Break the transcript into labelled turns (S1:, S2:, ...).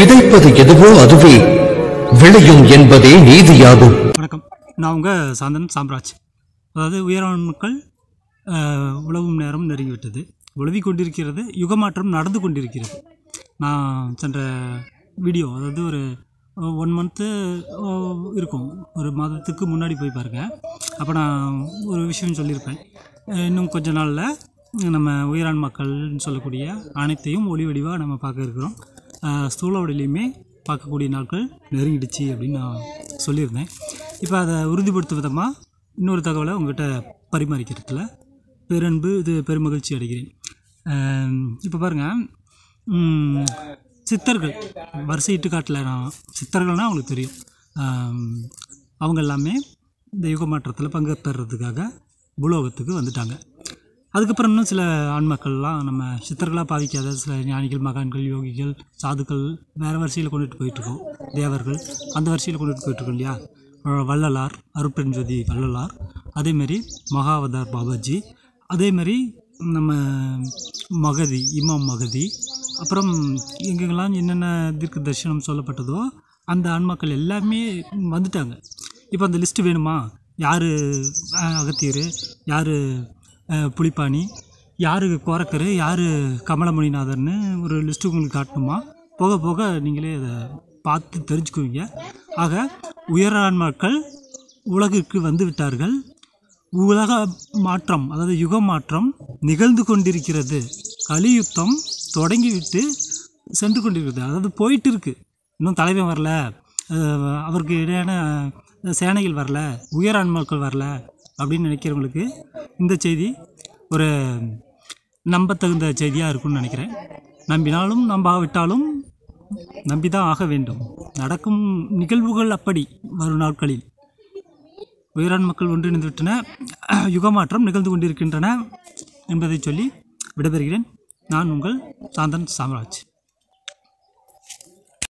S1: விதைப்பது எதுவோ அதுவே விளையும் என்பதே நீதியாகும்
S2: வணக்கம் நான் உங்கள் சாந்தன் சாம்ராஜ் அதாவது உயரான மக்கள் அஹ், உழவும் நேரம் நெருங்கிவிட்டது உழவி கொண்டிருக்கிறது யுகமாற்றம் நடந்து கொண்டிருக்கிறது நான் சென்ற வீடியோ அதாவது ஒரு ஒன் மந்த்து இருக்கும் ஒரு மாதத்துக்கு முன்னாடி போய் பாருங்கள் அப்போ நான் ஒரு விஷயம் சொல்லியிருப்பேன் அஹ், இன்னும் கொஞ்ச நாளில் நம்ம உயிரான் மக்கள்னு சொல்லக்கூடிய அனைத்தையும் ஒளி வடிவாக நம்ம பார்க்க இருக்கிறோம் அஹ், ஸ்தூல உடலையுமே பார்க்கக்கூடிய நாட்கள் நெருங்கிடுச்சு அப்படின்னு நான் சொல்லியிருந்தேன் இப்போ அதை உறுதிப்படுத்தும் விதமாக இன்னொரு தகவலை உங்கள்கிட்ட பரிமாறிக்கிறதுல பேரன்பு இது பெருமகிழ்ச்சி அடைகிறேன் இப்போ பாருங்கள் ம், சித்தர்கள் வரிசை இட்டுக்காட்டில் நான் சித்தர்கள்னால் அவங்களுக்கு தெரியும் ஆம், அவங்க எல்லாமே இந்த யுக மாற்றத்தில் பங்கு பெறுறதுக்காக பூலோகத்துக்கு வந்துட்டாங்க அதுக்கப்புறம் இன்னும் சில ஆண்மக்கள்லாம் நம்ம சித்தர்களாக பாதிக்காத சில ஞானிகள் மகான்கள் யோகிகள் சாதுக்கள் வேறு வரிசையில் கொண்டுட்டு போயிட்டுருக்கோம் தேவர்கள் அந்த வரிசையில் கொண்டுட்டு போயிட்டுருக்கோம் இல்லையா அஹ் வள்ளலார் அருட்பெருஞ்சோதி வள்ளலார் அதேமாரி மகாவதார் பாபாஜி அதேமாரி நம்ம மகதி இமாம் மகதி அப்புறம் எங்கெங்கெல்லாம் என்னென்ன தீர்க்க தரிசனம் சொல்லப்பட்டதோ அந்த ஆண்மக்கள் எல்லாமே வந்துட்டாங்க இப்போ அந்த லிஸ்ட்டு வேணுமா யார் அகத்தியர் யார் புலிப்பாணி யார் கோரக்கர் யார் கமலமணிநாதர்னு ஒரு லிஸ்ட்டு உங்களுக்கு காட்டணுமா போக போக நீங்களே அதை பார்த்து தெரிஞ்சுக்குவீங்க ஆக உயரான்மாக்கள் உலகிற்கு வந்து விட்டார்கள் உலக மாற்றம் அதாவது யுக மாற்றம் நிகழ்ந்து கொண்டிருக்கிறது கலியுத்தம் தொடங்கிவிட்டு சென்று கொண்டிருக்கிறது அதாவது போயிட்டு இருக்கு இன்னும் தலைவன் வரல அஹ் அவருக்கு இடையான அஹ், சேனைகள் வரல உயர் ஆன்மாக்கள் வரல அப்படின்னு நினைக்கிறவங்களுக்கு இந்த செய்தி ஒரு நம்பத்தகுந்த செய்தியாக இருக்கும்னு நினைக்கிறேன் நம்பினாலும் நம்பாவிட்டாலும் நம்பிதான் ஆக வேண்டும் நடக்கும் நிகழ்வுகள் அப்படி வரும் நாட்களில் உயரான் மக்கள் ஒன்றிணைந்து விட்டன யுகமாற்றம் நிகழ்ந்து கொண்டிருக்கின்றன என்பதை சொல்லி விடைபெறுகிறேன் நான் உங்கள் சாந்தன் சாம்ராஜ்